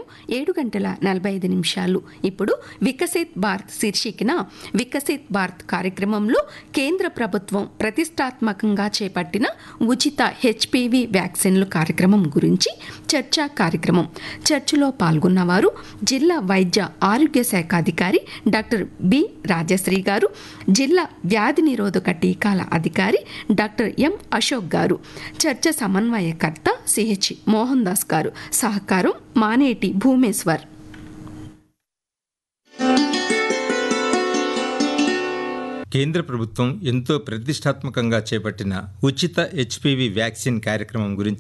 ఏడు గంటల నలభై ఐదు నిమిషాలు ఇప్పుడు వికసిత్ భారత్ శీర్షికన వికసిత్ భారత్ కార్యక్రమంలో కేంద్ర ప్రభుత్వం ప్రతిష్టాత్మకంగా చేపట్టిన ఉచిత హెచ్పివి వ్యాక్సిన్లు కార్యక్రమం గురించి చర్చా కార్యక్రమం చర్చలో పాల్గొన్నవారు జిల్లా వైద్య ఆరోగ్య శాఖ అధికారి డాక్టర్ బి రాజశ్రీ గారు జిల్లా వ్యాధి నిరోధక టీకాల అధికారి డాక్టర్ ఎం అశోక్ గారు చర్చ సమన్వయకర్త సిహెచ్ మోహన్ దాస్ గారు సహకారం మానేటి భూమేశ్వర్ కేంద్ర ప్రభుత్వం ఎంతో ప్రతిష్టాత్మకంగా చేపట్టిన ఉచిత హెచ్పివి వ్యాక్సిన్ కార్యక్రమం గురించి